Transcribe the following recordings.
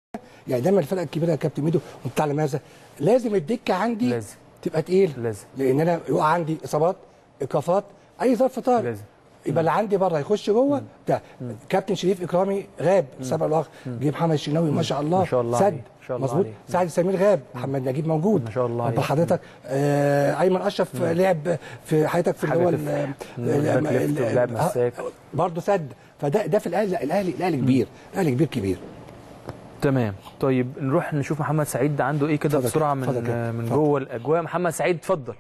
يعني دايما الفرقه الكبيره يا كابتن ميدو وانت تعلم هذا لازم الدكه عندي لازم. تبقى تقيل لازم. لان انا يقع عندي اصابات ايقافات اي ظرف طارئ لازم. يبقى اللي عندي بره يخش جوه ده كابتن شريف اكرامي غاب سبق الاخر جه محمد الشناوي ما شاء الله ما شاء الله سد عليه. ما شاء الله مظبوط عليه. سعد سمير غاب محمد نجيب موجود ما شاء الله عليه. حضرتك آه ايمن اشرف لعب في حياتك في اللي حاجة هو تفرق. ال- مم. ال- باك ليفت ال- ولعب آه، مساك. برضه سد فده ده في الاهلي لا، الاهلي الاهلي كبير الاهلي كبير كبير تمام طيب نروح نشوف محمد سعيد ده عنده ايه كده اتفضل بسرعه كده، اتفضل من كده، من اتفضل. جوه الاجواء محمد سعيد اتفضل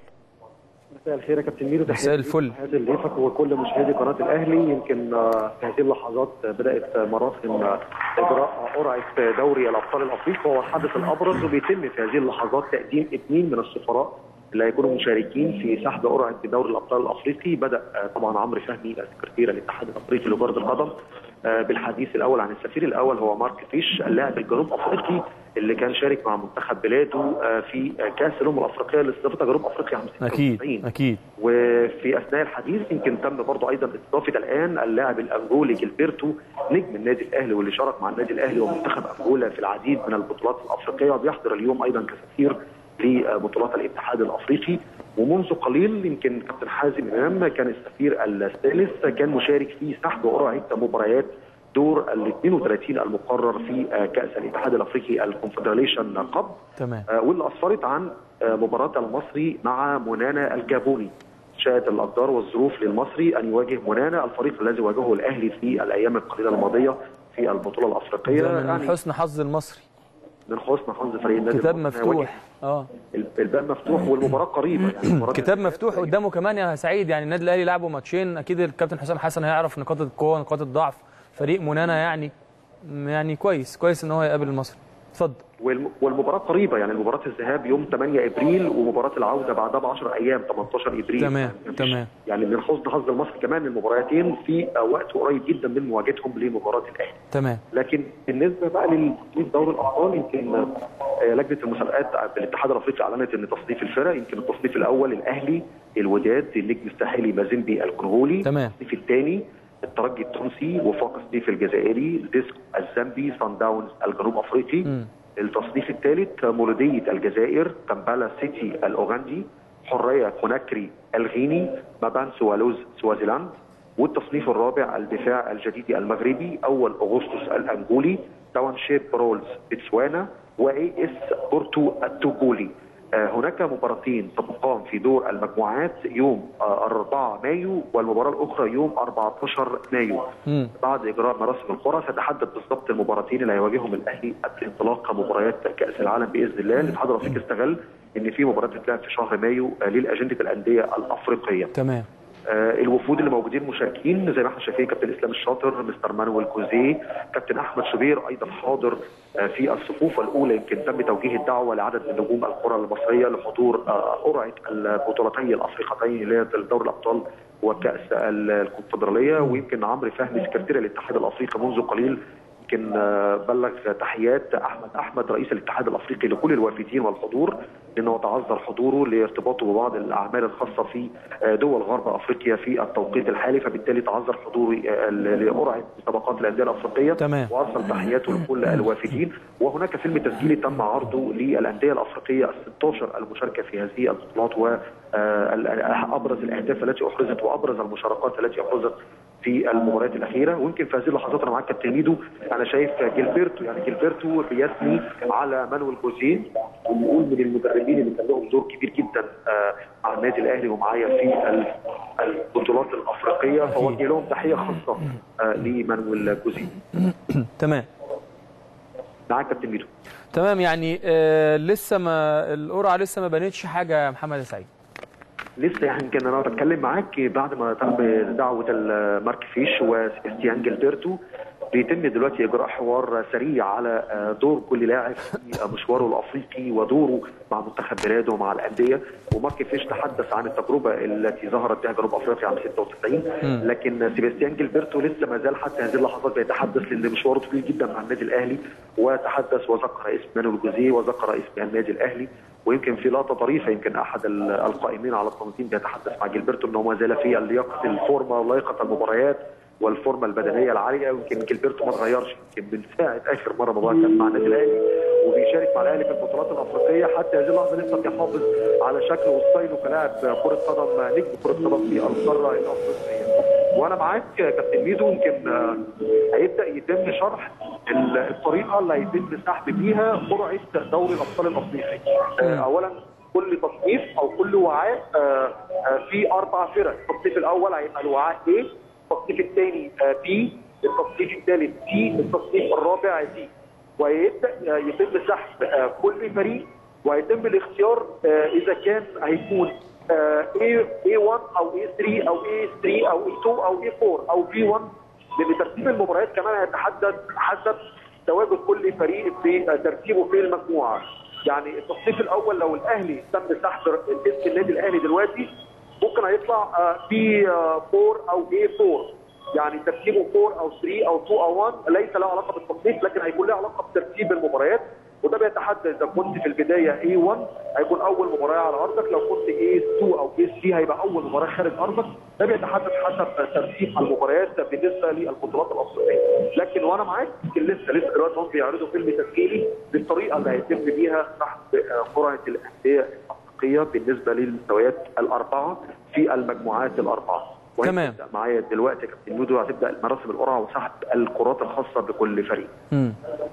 مساء الخير يا كابتن ميدو مساء الفل. هذا ضيفك وكل مشاهدي قناه الاهلي يمكن آه، في هذه اللحظات بدات مراسم آه، اجراء قرعه دوري الابطال الافريقي وهو الحدث الابرز وبيتم في هذه اللحظات تقديم اثنين من السفراء اللي هيكونوا مشاركين في سحب قرعه دوري الابطال الافريقي بدا آه، طبعا عمرو فهمي سكرتير الاتحاد الافريقي لكره القدم آه، بالحديث الاول عن السفير الاول هو مارك فيش اللاعب الجنوب افريقي اللي كان شارك مع منتخب بلاده آه، في آه، كاس الامم الافريقيه اللي استضافتها جنوب افريقيا عام 96 اكيد اكيد وفي اثناء الحديث يمكن تم برضه ايضا استضافه الان اللاعب الانجولي جilberto نجم النادي الاهلي واللي شارك مع النادي الاهلي ومنتخب انجولا في العديد من البطولات الافريقيه وبيحضر اليوم ايضا كسفير لبطولات الاتحاد الافريقي ومنذ قليل يمكن كابتن حازم امام كان السفير الثالث كان مشارك في سحب قرعه مباريات دور ال 32 المقرر في آه، كاس الاتحاد الافريقي الكونفدراليشن كاب تمام آه، واللي اسفرت عن آه، مباراه المصري مع منانا الجابوني شاءت الاقدار والظروف للمصري ان يواجه منانا الفريق الذي واجهه الاهلي في الايام القليله الماضيه في البطوله الافريقيه ده من يعني حسن حظ المصري من حسن حظ فريق النادي كتاب المصري يواجه مفتوح اه الباب مفتوح والمباراه قريبه يعني المباراة كتاب مفتوح قدامه كمان يا سعيد يعني النادي الاهلي لعبوا ماتشين اكيد الكابتن حسام حسن هيعرف نقاط القوه نقاط الضعف فريق منانا يعني يعني كويس كويس ان هو يقابل المصري اتفضل والم- والمباراه قريبه يعني مباراه الذهاب يوم 8 ابريل ومباراه العوده بعدها ب 10 ايام 18 ابريل تمام، مفيش- تمام. يعني من حسن حظ المصري كمان المباراتين في آه، وقت قريب جدا من مواجهتهم لمباراه الاهلي تمام لكن بالنسبه بقى لتصنيف دوري الابطال يمكن آه، لجنه المسابقات بالاتحاد الافريقي اعلنت ان تصنيف الفرق يمكن التصنيف الاول الاهلي الوداد النجم الساحلي مازيمبي الكونغولي تمام. التصنيف الثاني الترجي التونسي وفاق السيف الجزائري ديسكو الزامبي سان داونز الجنوب افريقي مم. التصنيف الثالث مولودية الجزائر تمبالا سيتي الأوغندي حرية كوناكري الغيني مابان سوالوز سوازيلاند والتصنيف الرابع الدفاع الجديدي المغربي أول أغسطس الأنجولي تاونشيب رولز بتسوانا وإي إس بورتو التوغولي آه، هناك مباراتين ستقام في دور المجموعات يوم آه، 4 مايو والمباراة الأخرى يوم 14 مايو مم. بعد اجراء مراسم القرى ستحدد بالضبط المباراتين اللي هيواجههم الاهلي قبل انطلاق مباريات كاس العالم باذن الله الاتحاد الافريقي استغل ان في مباراه بتتلعب في شهر مايو آه، للاجنده الانديه الافريقيه تمام آه، الوفود اللي موجودين مشاركين زي ما احنا شايفين كابتن اسلام الشاطر مستر مانويل كوزيه كابتن احمد شوبير ايضا حاضر آه، في الصفوف الاولى يمكن تم توجيه الدعوه لعدد من نجوم الكره المصريه لحضور آه، قرعه البطولتين الافريقتين اللي هي دوري الابطال وكاس ال- الكونفدراليه ويمكن عمرو فهمي سكرتير الاتحاد الافريقي منذ قليل يمكن آه، بلغ تحيات احمد احمد رئيس الاتحاد الافريقي لكل الوافدين والحضور لانه تعذر حضوره لارتباطه ببعض الاعمال الخاصه في آه، دول غرب افريقيا في التوقيت الحالي فبالتالي تعذر حضوره آه، ل- لقرعه مسابقات الانديه الافريقيه تمام. وارسل تحياته لكل الوافدين وهناك فيلم تسجيلي تم عرضه للانديه الافريقيه ال 16 المشاركه في هذه البطولات وابرز الاهداف التي احرزت وابرز المشاركات التي احرزت في المباريات الاخيره ويمكن في هذه اللحظات انا معاك كابتن ميدو انا شايف جilberto يعني جilberto بيثني على مانويل جوزيه وبيقول من المدربين اللي كان لهم دور كبير جدا آه، مع النادي الاهلي ومعايا في ال- البطولات الافريقيه فوجه لهم تحيه خاصه آه، لمانويل جوزيه تمام معاك كابتن ميدو تمام يعني آه لسه ما القرعه لسه ما بانتش حاجه يا محمد يا سعيد لسه يعني يمكن انا بتكلم معاك بعد ما تم دعوه المارك فيش وسباستيان جilberto بيتم دلوقتي اجراء حوار سريع على آه، دور كل لاعب في مشواره الافريقي ودوره مع منتخب بلاده ومع الانديه ومارك فيش تحدث عن التجربه التي ظهرت بها جنوب افريقيا عام 96 لكن سيباستيان جilberto لسه ما زال حتى هذه اللحظات بيتحدث لان مشواره طويل جدا مع النادي الاهلي وتحدث وذكر اسم مانويل جوزيه وذكر اسم النادي الاهلي ويمكن في لقطه طريفه يمكن احد ال- القائمين على التنظيم بيتحدث مع جilberto انه ما زال في اللياقه الفورمه ولياقه المباريات والفورمه البدنيه العاليه ويمكن جilberto ما اتغيرش يمكن من ساعه اخر مره بابا كان مع النادي الاهلي وبيشارك مع الاهلي في البطولات الافريقيه حتى هذه اللحظه لسه بيحافظ على شكله وستايله كلاعب كره قدم نجم كره قدم في القاره الافريقيه وانا معاك يا كابتن ميدو يمكن آه، هيبدا يتم شرح ال- الطريقه اللي هيتم سحب بيها قرعه دوري الابطال الافريقي آه، اولا كل تصنيف او كل وعاء آه، آه، في اربع فرق التصنيف الاول هيبقى الوعاء A التصنيف الثاني B التصنيف الثالث C التصنيف الرابع D ويبدا آه، يتم سحب آه، كل فريق ويتم الاختيار آه، اذا كان هيكون آه، A A1 او A3 او A3 او A2 او A4 او B1 لان ترتيب المباريات كمان هيتحدد حسب تواجد كل فريق في آه، ترتيبه في المجموعه يعني التصنيف الاول لو الاهلي تم سحب اسم النادي الاهلي دلوقتي ممكن هيطلع بي 4 او A 4 يعني ترتيبه 4 او 3 او 2 او 1 ليس له علاقه بالتصنيف لكن هيكون له علاقه بترتيب المباريات وده بيتحدد اذا كنت في البدايه A1 هيكون اول مباراه على ارضك لو كنت A2 او A3 هيبقى اول مباراه خارج ارضك ده بيتحدد حسب ترتيب المباريات بالنسبه للبطولات الافريقيه لكن وانا معاك يمكن لسه لسه دلوقتي هم بيعرضوا فيلم تسجيلي بالطريقه اللي هيتم بيها سحب آه، قرعه الانديه الافريقيه بالنسبه للمستويات الاربعه في المجموعات الاربعه تمام. وهتبدأ معايا دلوقتي يا كابتن مودو هتبدا مراسم القرعه وسحب الكرات الخاصه بكل فريق مم.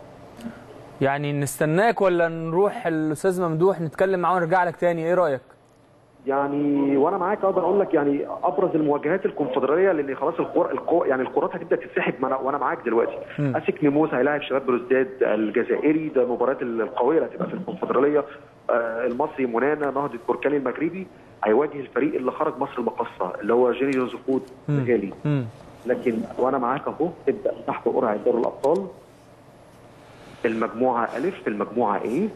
يعني نستناك ولا نروح الاستاذ ممدوح نتكلم معاه ونرجع لك تاني ايه رايك يعني وانا معاك اقدر اقول لك يعني ابرز المواجهات الكونفدراليه لان خلاص الكور الكو يعني الكرات هتبدا تتسحب ما أنا- وانا معاك دلوقتي اسك ميموس هيلاعب شباب بلوزداد الجزائري ده المباريات القويه اللي هتبقى في الكونفدراليه آه المصري منانا نهضه بركان المغربي هيواجه الفريق اللي خرج مصر المقصه اللي هو جينيو زفود غالي مم. لكن وانا معاك اهو تبدا تحت قرعه دوري الابطال المجموعه الف المجموعه ايه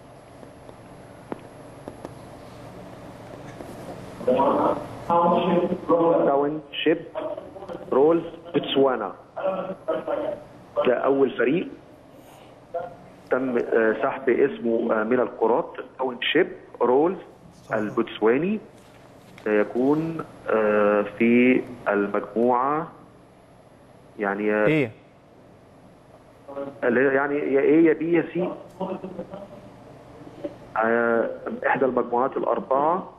تاون شيب رولز بتسوانا ده اول فريق تم آه، سحب اسمه آه، من الكرات تاون شيب رولز البوتسواني سيكون آه، في المجموعه يعني يا- ايه اللي هي يعني يا ايه يا بي يا سي آه، احدى المجموعات الاربعه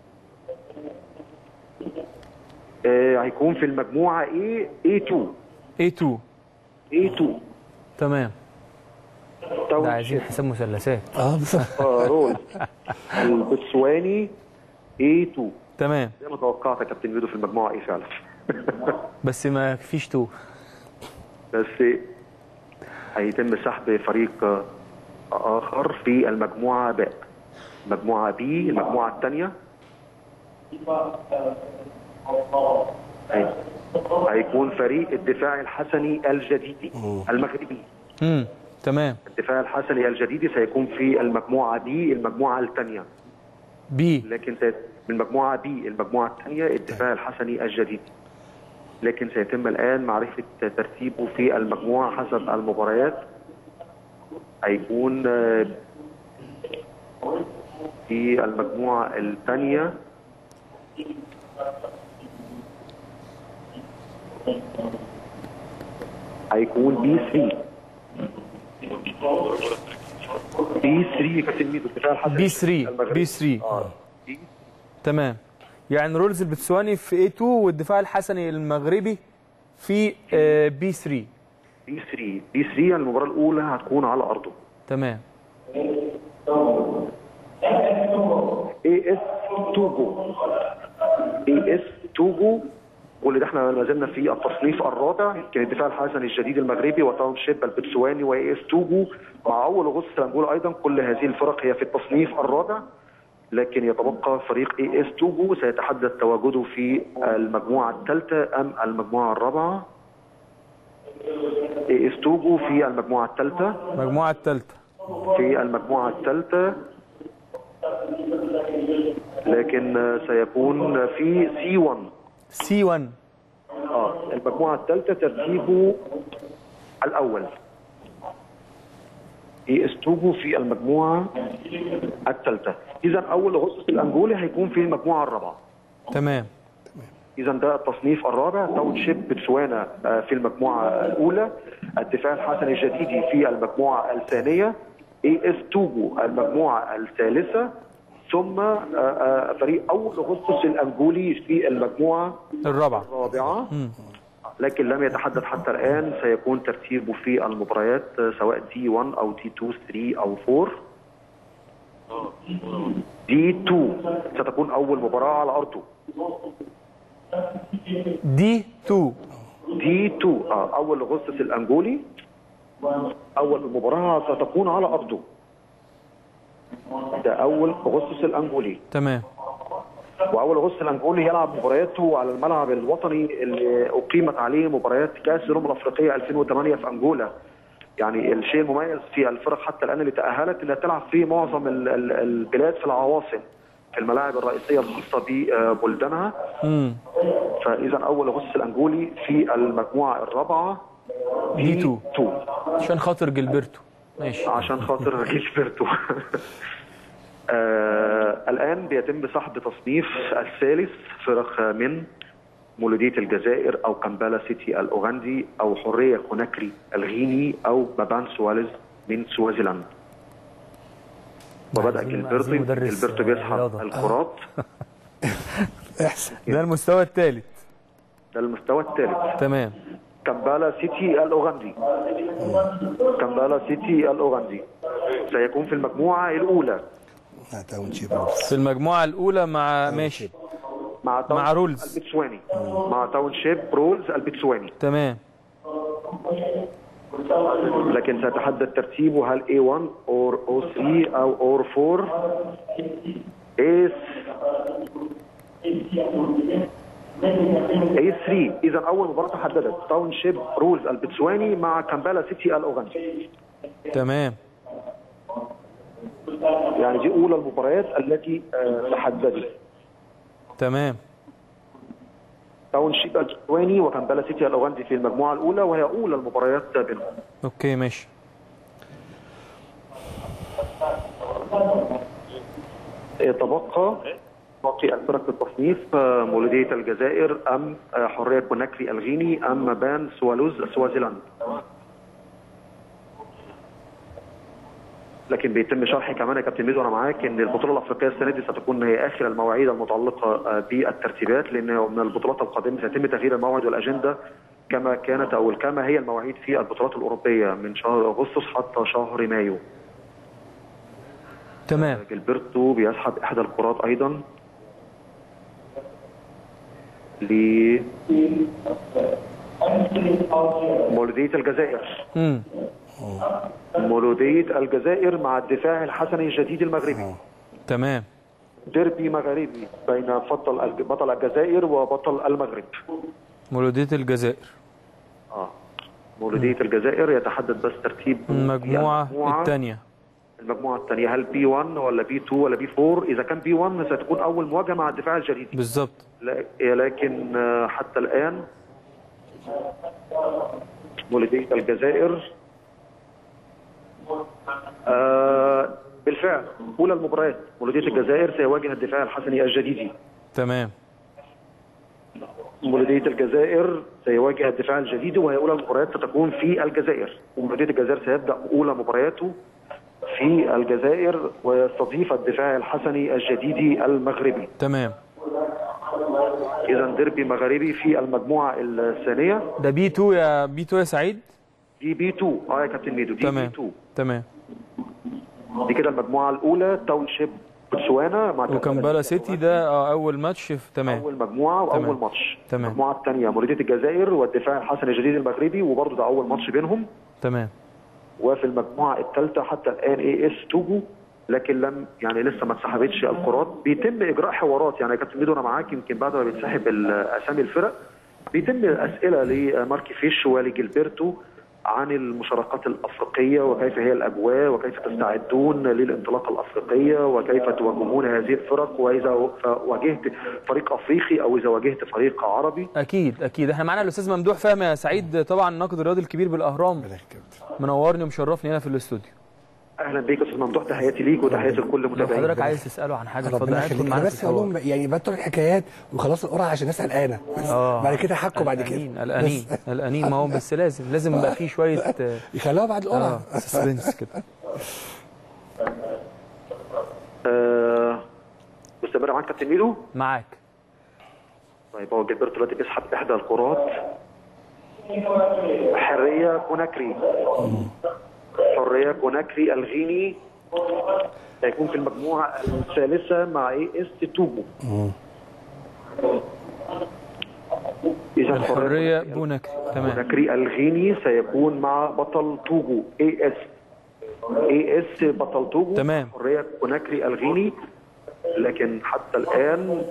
آه، هيكون في المجموعه ايه A2 A2 A2 تمام تاون ده عايزين شيب حساب مثلثات اه بالظبط آه، رول البوتسواني A2 تمام زي ما توقعت يا كابتن ميدو في المجموعه ايه فعلا بس ما فيش تو بس هيتم سحب فريق آه، اخر في المجموعه باء مجموعه بي المجموعه الثانيه هيكون فريق الدفاع الحسني الجديدي المغربي امم تمام الدفاع الحسني الجديدي سيكون في المجموعه بي المجموعه الثانيه بي لكن سيت... المجموعه بي المجموعه الثانيه الدفاع الحسني الجديد لكن سيتم الان معرفه ترتيبه في المجموعه حسب المباريات هيكون آه، في المجموعه الثانيه هيكون بي 3 بي 3 كابتن ميدو الدفاع الحسني بي 3 المغربي. بي 3 اه بي تمام يعني رولز البتسواني في A2 والدفاع الحسني المغربي في آه، بي 3 بي 3 بي 3 المباراه الاولى هتكون على ارضه تمام اي اس توجو اي اس توجو واللي ده احنا ما زلنا في التصنيف الرابع كان الدفاع الحسني الجديد المغربي وتاون شيب البتسواني واي اس توجو مع اول اغسطس الانجول ايضا كل هذه الفرق هي في التصنيف الرابع لكن يتبقى فريق اي اس توجو سيتحدد تواجده في المجموعه الثالثه ام المجموعه الرابعه اي اس توجو في المجموعه الثالثه المجموعة الثالثة في المجموعة الثالثة لكن سيكون في سي 1 سي 1 اه المجموعة الثالثة ترتيبه الأول اي اس توجو في المجموعة الثالثة إذا أول أغسطس الأنجولي هيكون في المجموعة الرابعة تمام اذا ده التصنيف الرابع تاون شيب بتسوانا آه، في المجموعه الاولى الدفاع الحسني الجديدي في المجموعه الثانيه اي اس توجو المجموعه الثالثه ثم آه، آه، فريق اول اغسطس الانجولي في المجموعه الرابعه الرابعه لكن لم يتحدد حتى الان سيكون ترتيبه في المباريات آه، سواء دي 1 او دي 2 3 او 4 دي 2 ستكون اول مباراه على ارضه دي 2 دي 2 آه اول اغسطس الانجولي اول مباراه ستكون على ارضه ده اول اغسطس الانجولي تمام واول اغسطس الانجولي يلعب مبارياته على الملعب الوطني اللي اقيمت عليه مباريات كاس الامم الافريقيه 2008 في انجولا يعني الشيء المميز في الفرق حتى الان اللي تاهلت انها تلعب في معظم ال- ال- البلاد في العواصم في الملاعب الرئيسيه الخاصه ببلدانها امم فاذا اول اغسطس الانجولي في المجموعه الرابعه دي 2 2 عشان خاطر جilberto ماشي عشان خاطر جيلبرتو آه الان بيتم سحب تصنيف الثالث فرق من مولودية الجزائر او كامبالا سيتي الاوغندي او حريه كوناكري الغيني او بابان سواليز من سوازيلاند وبدا عايزين- جيلبرتو عايزين مدرس جيلبرتو بيسحب رياضة. الكرات احسن ده المستوى الثالث ده المستوى الثالث تمام كامبالا سيتي الاوغندي كامبالا سيتي الاوغندي سيكون في المجموعه الاولى آه، تاون شيب رولز. في المجموعه الاولى مع ماشي مع تاون مع رولز. البتسواني مع تاون شيب رولز البتسواني تمام لكن سيتحدد ترتيبه هل A1 or O3 او or 4 A A3 اذا اول مباراه تحددت تاون شيب رولز البتسواني مع كامبالا سيتي الاوغندي تمام يعني دي اولى المباريات التي آه، تحددت تمام تاون شيب البتسواني وكامبالا سيتي الاوغندي في المجموعه الاولى وهي اولى المباريات بينهم اوكي ماشي تبقى باقي الفرق في التصنيف آه، مولودية الجزائر أم آه، حرية كوناكري الغيني أم مبان سوالوز سوازيلاند لكن بيتم شرح كمان يا كابتن ميدو انا معاك ان البطوله الافريقيه السنه دي ستكون هي اخر المواعيد المتعلقه آه، بالترتيبات لان من البطولات القادمه سيتم تغيير الموعد والاجنده كما كانت او كما هي المواعيد في البطولات الاوروبيه من شهر اغسطس حتى شهر مايو تمام جilberto بيسحب احدى الكرات ايضا ل مولودية الجزائر امم مولودية الجزائر مع الدفاع الحسني الجديد المغربي تمام ديربي مغربي بين بطل الج- بطل الجزائر وبطل المغرب مولودية الجزائر اه مولودية الجزائر يتحدد بس ترتيب المجموعة الثانية المجموعة الثانية هل بي 1 ولا بي 2 ولا بي 4 إذا كان بي 1 ستكون أول مواجهة مع الدفاع الجديد بالظبط لا- لكن آه، حتى الآن مولودية الجزائر آه، بالفعل أولى المباريات مولودية الجزائر سيواجه الدفاع الحسني الجديدي تمام مولودية الجزائر سيواجه الدفاع الجديد وهي أولى المباريات ستكون في الجزائر ومولودية الجزائر سيبدأ أولى مبارياته في الجزائر ويستضيف الدفاع الحسني الجديدي المغربي تمام إذا ديربي مغربي في المجموعة الثانية ده بي 2 يا بي 2 يا سعيد دي بي 2 اه يا كابتن ميدو دي بي تمام 2 تمام دي كده المجموعة الأولى تاون شيب بوتسوانا مع وكامبالا سيتي ده آه، اول ماتش في تمام أول مجموعة وأول تمام. ماتش تمام. المجموعة الثانية مولودية الجزائر والدفاع الحسني الجديد المغربي وبرضه ده أول ماتش بينهم تمام وفي المجموعه الثالثه حتى الان اي اس توجو لكن لم يعني لسه ما اتسحبتش الكرات بيتم اجراء حوارات يعني يا كابتن ميدو انا معاك يمكن بعد ما بيتسحب ال- اسامي الفرق بيتم اسئله لماركي فيش ولجilberto عن المشاركات الافريقيه وكيف هي الاجواء وكيف تستعدون للانطلاقه الافريقيه وكيف تواجهون هذه الفرق واذا واجهت فريق افريقي او اذا واجهت فريق عربي اكيد اكيد احنا معانا الاستاذ ممدوح فهمي يا سعيد طبعا الناقد الرياضي الكبير بالاهرام بالله يا كابتن. منورني ومشرفني هنا في الاستوديو اهلا بيك يا استاذ ممدوح تحياتي ليك وتحياتي لكل لو متابعينك حضرتك عايز تساله عن حاجه اتفضل ربنا هيدخل يخليك معانا أنا في بس اقول الحوار. لهم يعني بطل الحكايات وخلاص القرعه عشان الناس قلقانه بس اه بعد كده حكوا بعد كده قلقانين قلقانين قلقانين ما هو بس لازم لازم يبقى فيه شويه آه، يخلوها بعد اه القرعه سسبنس كده آه مستمر معاك كابتن ميدو معاك طيب هو جilberto دلوقتي بيسحب احدى الكرات حريه كوناكري حريه كوناكري الغيني سيكون في المجموعه الثالثه مع اي اس توجو اذا حريه بونكري تمام كوناكري الغيني سيكون مع بطل توجو اي اس اي اس بطل توجو تمام. حريه كوناكري الغيني لكن حتى الان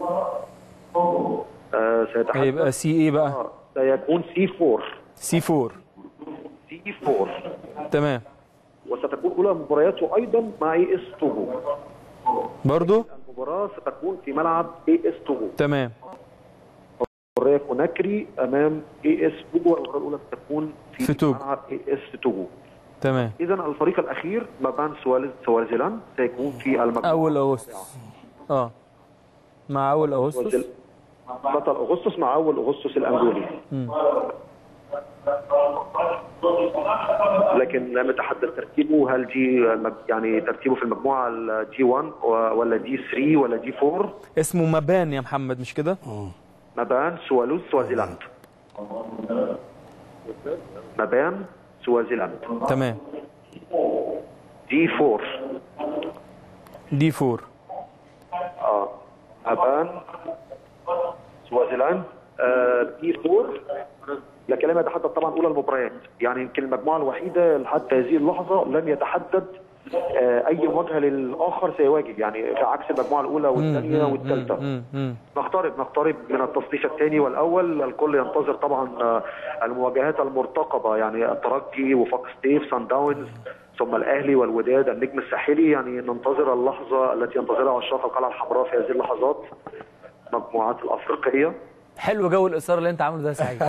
آه سيتحدث هيبقى سي ايه بقى آه، سيكون سي 4 سي 4 سي 4 تمام وستكون اولى مبارياته ايضا مع اي اس توجو برضو المباراه ستكون في ملعب اي اس توجو تمام حريه كوناكري امام اي اس توجو والمباراه الاولى ستكون في, في توجو. ملعب اي اس توجو تمام اذا الفريق الاخير مبان سوالز سوازيلاند سيكون في المجموعه اول اغسطس اه مع اول اغسطس سوازيل- بطل اغسطس مع اول اغسطس الانجولي لكن لم يتحدد ترتيبه هل دي مج- يعني ترتيبه في المجموعه الجي 1 ولا دي 3 ولا دي 4 اسمه مبان يا محمد مش كده مبان سوالوز سوازيلاند مبان سوازيلاند تمام دي 4 دي 4 اه مبان سوازيلاند آه دي 4 لكن لم يتحدد طبعا اولى المباريات يعني يمكن المجموعه الوحيده حتى هذه اللحظه لم يتحدد آه اي مواجهه للاخر سيواجه يعني عكس المجموعه الاولى والثانيه والثالثه مم، مم. نقترب نقترب من التصنيف الثاني والاول الكل ينتظر طبعا آه، المواجهات المرتقبه يعني الترجي وفاق ستيف سان داونز ثم الاهلي والوداد النجم الساحلي يعني ننتظر اللحظه التي ينتظرها عشاق القلعه الحمراء في هذه اللحظات مجموعات الافريقيه حلو جو الاثاره اللي انت عامله ده يا سعيد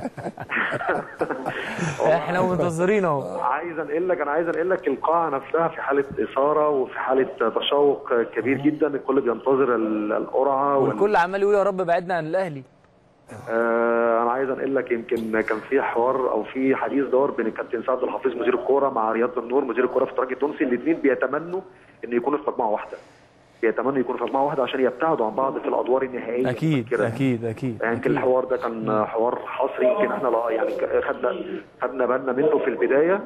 احنا منتظرين اهو عايز انقل لك انا عايز انقل لك القاعه نفسها في حاله اثاره وفي حاله تشوق كبير جدا الكل بينتظر ال- القرعه وال- والكل عمال يقول يا رب بعدنا عن الاهلي آه انا عايز انقل لك يمكن كان في حوار او في حديث دار بين الكابتن سعد الحفيظ مدير الكوره مع رياض النور مدير الكوره في الترجي التونسي الاثنين بيتمنوا ان يكونوا في مجموعه واحده بيتمنوا يكونوا في مجموعه واحده عشان يبتعدوا عن بعض في الادوار النهائيه اكيد المبكرة. اكيد اكيد يعني يمكن الحوار ده كان حوار حصري يمكن احنا لا- يعني خدنا خدنا بالنا منه في البدايه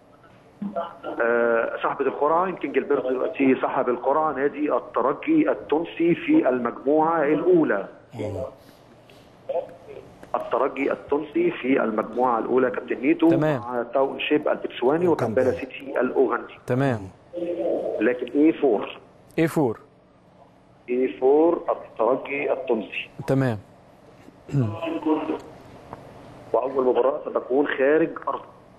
آه، سحبة القرعة يمكن جilberto دلوقتي سحب القرعة نادي الترجي التونسي في المجموعة الأولى الترجي التونسي في المجموعة الأولى كابتن ميتو تمام. مع تاون شيب البتسواني وكامبالا سيتي الأوغندي تمام لكن اي 4 اي 4 اي 4 الترجي التونسي تمام واول مباراه ستكون خارج ارض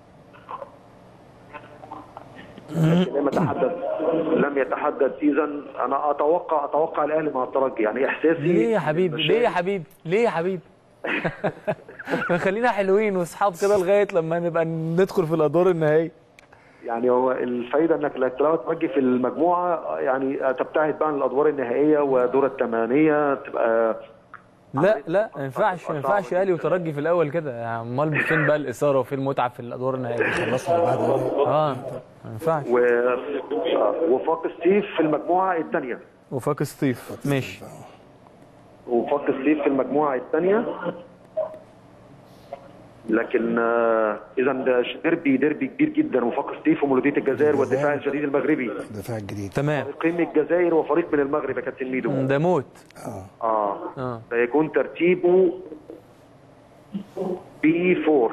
لكن لم يتحدد لم يتحدد اذا انا اتوقع اتوقع الاهلي مع الترجي يعني احساسي ليه يا حبيبي ليه يا حبيبي ليه يا حبيبي خلينا حلوين واصحاب كده لغايه لما نبقى ندخل في الادوار النهائيه يعني هو الفايده انك لو لو ترجي في المجموعه يعني تبتعد بقى عن الادوار النهائيه ودور الثمانيه تبقى لا لا ما ينفعش ما ينفعش اهلي وترجي في الاول كده امال فين بقى الاثاره وفين المتعه في الادوار النهائيه خلصنا بعد اه ما ينفعش و... وفاق ستيف في المجموعه الثانيه وفاك سطيف ماشي وفاق ستيف في المجموعه الثانيه لكن آه، اذا ده ديربي ديربي كبير جدا وفاق ستيف ومولوديه الجزائر والدفاع الجديد المغربي الدفاع الجديد تمام فريقين من الجزائر وفريق من المغرب يا كابتن ميدو ده موت اه اه سيكون ترتيبه بي 4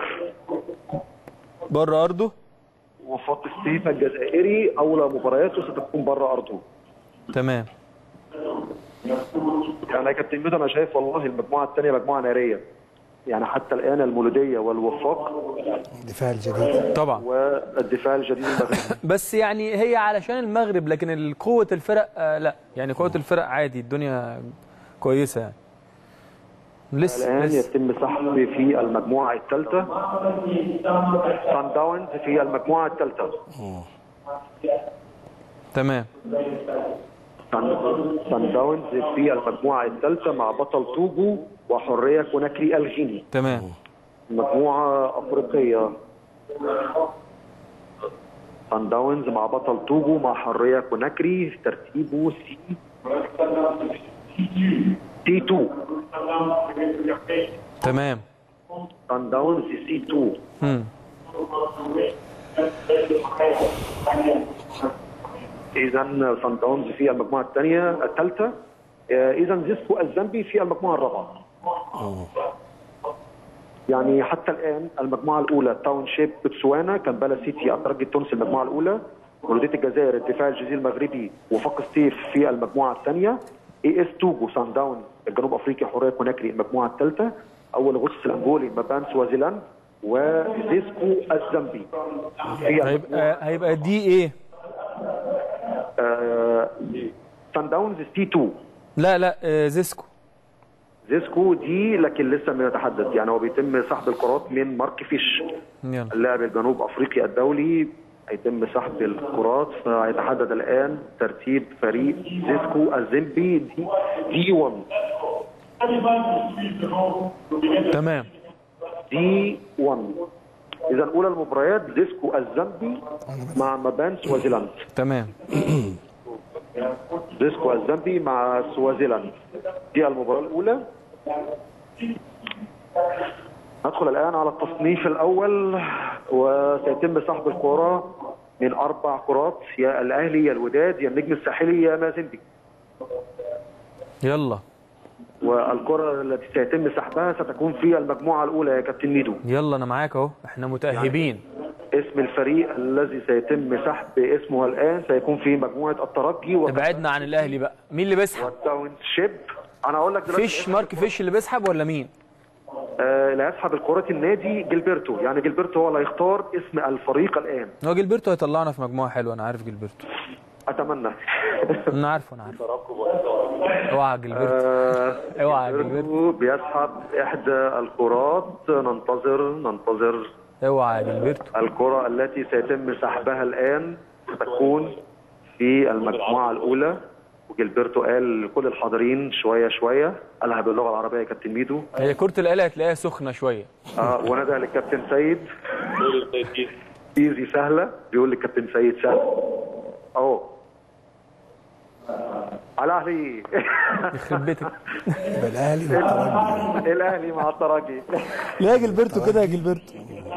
بره ارضه وفاق ستيف الجزائري اولى مبارياته ستكون بره ارضه تمام يعني يا كابتن ميدو انا شايف والله المجموعه الثانيه مجموعه ناريه يعني حتى الان المولوديه والوفاق الدفاع الجديد طبعا والدفاع الجديد المغربي بس يعني هي علشان المغرب لكن قوه الفرق آه لا يعني قوه الفرق عادي الدنيا كويسه يعني لسه الان لسه يتم سحب في المجموعه الثالثه سان داونز في المجموعه الثالثه تمام سان سان داونز في المجموعه الثالثه مع بطل توجو وحريه كوناكري الغيني تمام مجموعه افريقيه سان داونز مع بطل توجو مع حريه كوناكري ترتيبه سي سي 2 تمام سان داونز سي 2 مم. اذا سان داونز في المجموعه الثانيه الثالثه اذا زيسكو الزامبي في المجموعه الرابعه يعني حتى الان المجموعه الاولى تاون شيب بتسوانا كامبالا سيتي الترجي التونسي المجموعه الاولى مولوديه الجزائر الدفاع الجزيري المغربي وفاق ستيف في المجموعه الثانيه اي اس توجو سان داون الجنوب افريقي حريه كوناكري المجموعه الثالثه اول غصص الانجولي مبان سوازيلاند وزيسكو الزامبي في هيبقى هيبقى دي ايه آه، سان داونز سي 2 لا لا آه، زيسكو زيسكو دي لكن لسه لم يتحدد يعني هو بيتم سحب الكرات من مارك فيش يلا اللاعب الجنوب افريقي الدولي هيتم سحب الكرات فهيتحدد الان ترتيب فريق زيسكو الزمبي دي دي 1 تمام دي 1 اذا اولى المباريات زيسكو الزمبي مع مبان سوازيلاند تمام زيسكو الزمبي مع سوازيلاند دي المباراة الأولى ندخل الآن على التصنيف الأول وسيتم سحب الكرة من أربع كرات يا الأهلي يا الوداد يا النجم الساحلي يا مازندي يلا والكرة التي سيتم سحبها ستكون في المجموعة الأولى يا كابتن ميدو يلا انا معاك اهو احنا متاهبين اسم الفريق الذي سيتم سحب اسمه الآن سيكون في مجموعة الترجي ابعدنا عن الاهلي بقى مين اللي بيسحب والتاون شيب أنا هقول لك دلوقتي فيش مارك فيش اللي بيسحب ولا مين آه، اللي هيسحب الكرة النادي جilberto يعني جilberto هو اللي هيختار اسم الفريق الآن هو جilberto هيطلعنا في مجموعه حلوه انا عارف جilberto أتمنى انا عارفه انا عارفه اوعى جilberto آه، اوعى يا جilberto بيسحب إحدى الكرات ننتظر ننتظر اوعى يا جilberto الكرة التي سيتم سحبها الآن ستكون في المجموعة الأولى وجilberto قال لكل الحاضرين شوية شوية قالها باللغة العربية يا كابتن ميدو هي كره الآلة هتلاقيها سخنه شويه آه وندى للكابتن سيد ايزي سهله بيقول للكابتن سيد سهله اهو على اهلي يخرب بيتك يبقى الاهلي والترجي الاهلي مع الترجي لا جilberto كده يا جilberto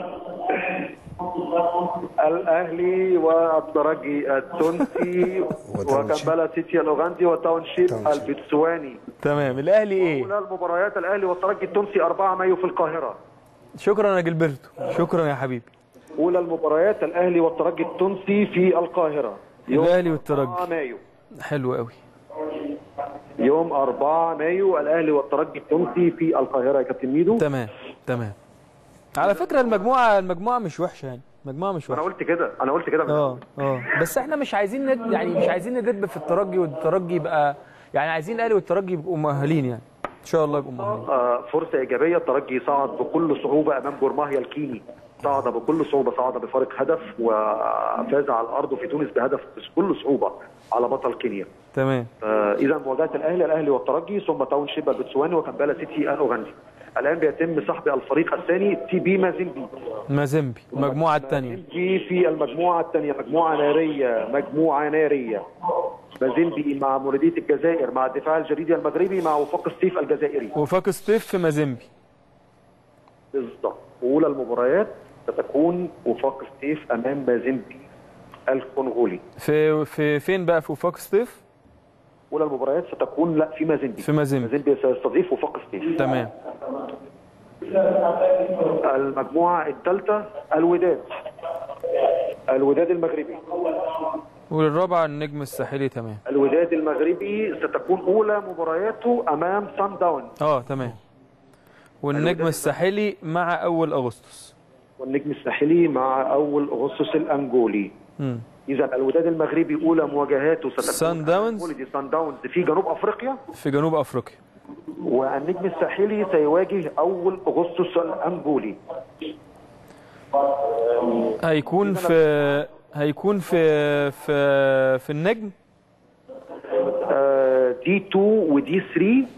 الاهلي والترجي التونسي وتاون شيب. وكمبالا سيتي الاوغندي وتاون شيب تاون شيب. البتسواني تمام الاهلي ايه اولى المباريات الاهلي والترجي التونسي 4 مايو في القاهره شكرا يا جilberto شكرا يا حبيبي اولى المباريات الاهلي والترجي التونسي في القاهره يوم الاهلي 4 والترجي مايو حلو قوي يوم 4 مايو الاهلي والترجي التونسي في القاهره يا كابتن ميدو تمام تمام على فكره المجموعه المجموعه مش وحشه يعني المجموعه مش انا وحشه قلت كده انا قلت كده من اه اه بس احنا مش عايزين ند... يعني مش عايزين ندب في الترجي والترجي يبقى يعني عايزين الاهلي والترجي يبقوا مؤهلين يعني ان شاء الله يبقوا مؤهلين آه، فرصه ايجابيه الترجي صعد بكل صعوبه امام جورماهيا الكيني صعد بكل صعوبه صعد بفارق هدف وفاز على الارض في تونس بهدف بكل صعوبه على بطل كينيا تمام آه، اذا مواجهه الاهلي الاهلي والترجي ثم تاون شيب البتسواني وكمبالا سيتي الاوغندي الان بيتم سحب الفريق الثاني تي بي مازيمبي مازيمبي المجموعه الثانيه مازيمبي في المجموعه الثانيه مجموعه ناريه مجموعه ناريه مازيمبي مع مولوديه الجزائر مع الدفاع الجديد المغربي مع وفاق السيف الجزائري وفاك ستيف في مازيمبي بالضبط اولى المباريات ستكون وفاق ستيف امام مازيمبي الكونغولي في في فين بقى في وفاك ستيف اولى المباريات ستكون لا في مازيمبي في مازيمبي مازيمبي سيستضيف وفاق ستيف تمام المجموعه الثالثه الوداد الوداد المغربي والرابعه النجم الساحلي تمام الوداد المغربي ستكون اولى مبارياته امام سان داون اه تمام والنجم الساحلي مع اول اغسطس والنجم الساحلي مع اول اغسطس الانجولي امم اذا الوداد المغربي اولى مواجهاته ستكون سان داونز. أنجولي سان داونز في جنوب افريقيا في جنوب افريقيا والنجم الساحلي سيواجه اول اغسطس الانجولي هيكون في هيكون في في في النجم آه، دي 2 ودي 3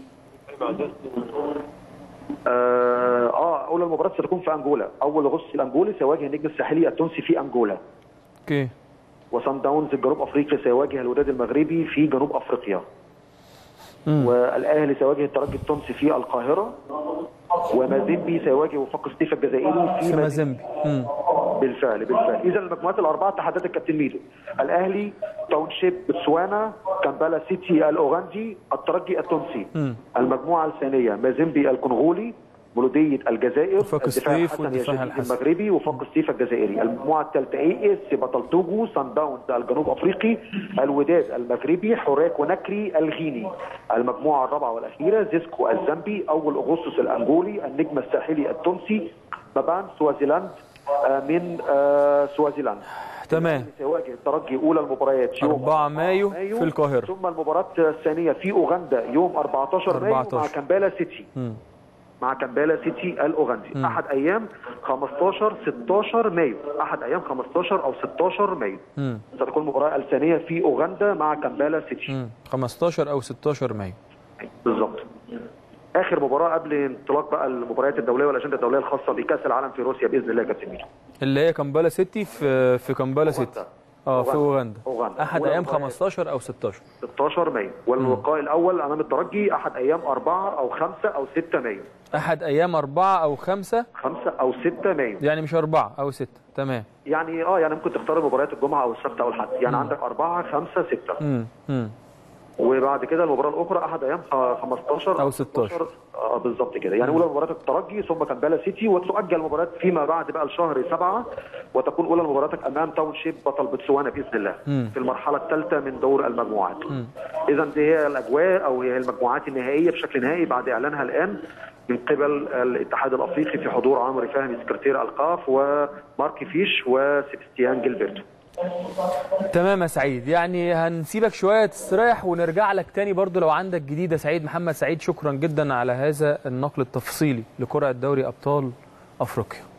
اه آه، اول المباراه ستكون في انجولا اول اغسطس الانجولي سيواجه النجم الساحلي التونسي في انجولا اوكي وصن داونز الجنوب افريقي سيواجه الوداد المغربي في جنوب افريقيا والاهلي سيواجه الترجي التونسي في القاهره ومازيمبي سيواجه وفاق ستيفا الجزائري في في مازيمبي مازيمبي مم. بالفعل بالفعل اذا المجموعات الاربعه تحدد الكابتن ميدو الاهلي تاونشيب بوتسوانا كامبالا سيتي الاوغندي الترجي التونسي مم. المجموعه الثانيه مازيمبي الكونغولي مولودية الجزائر وفاق الدفاع ستيف الحسن والدفاع يا الحسن. المغربي وفاق ستيف الجزائري المجموعه الثالثه اي اس بطل توجو سان داونز الجنوب افريقي الوداد المغربي حراك ونكري الغيني المجموعه الرابعه والاخيره زيسكو الزامبي اول اغسطس الانجولي النجم الساحلي التونسي مبان سوازيلاند آه، من آه، سوازيلاند تمام سيواجه الترجي اولى المباريات يوم 4 مايو في القاهره ثم المباراة الثانية في أوغندا يوم 14 مايو 14. مع كامبالا سيتي مم. مع كامبالا سيتي الأوغندي أحد أيام 15 16 مايو أحد أيام 15 أو 16 مايو مم. ستكون المباراة الثانية في أوغندا مع كامبالا سيتي مم. 15 او 16 مايو بالظبط آخر مباراة قبل انطلاق بقى المباريات الدولية والأجندة الدولية الخاصة بكأس العالم في روسيا بإذن الله يا كابتن ميدو اللي هي كامبالا سيتي في في كامبالا سيتي اه في اوغندا أوغندا. احد ايام أوغندا. 15 او 16 16 مايو واللقاء الأول أمام الترجي أحد أيام 4 أو 5 أو 6 مايو احد ايام 4 او 5 5 أو 6 مايو يعني مش 4 او 6 تمام يعني اه يعني ممكن تختار مباريات الجمعه او السبت او الحد يعني عندك أربعة خمسة ستة امم امم وبعد كده المباراه الاخرى احد ايام خ- 15 أو 16. اه بالظبط كده يعني اولى مباراه الترجي ثم كامبالا سيتي وتؤجل المباريات فيما بعد بقى لشهر سبعة وتكون اولى مباراتك امام تاون شيب بطل بتسوانا باذن الله مم. في المرحله الثالثه من دور المجموعات اذا دي هي الاجواء او هي المجموعات النهائيه بشكل نهائي بعد اعلانها الان من قبل الاتحاد الافريقي في حضور عمرو فهمي سكرتير القاف ومارك فيش وسيبستيان جilberto تمام يا سعيد يعني هنسيبك شويه تستريح ونرجع لك تاني برضو لو عندك جديد يا سعيد محمد سعيد شكرا جدا على هذا النقل التفصيلي لقرعه دوري ابطال افريقيا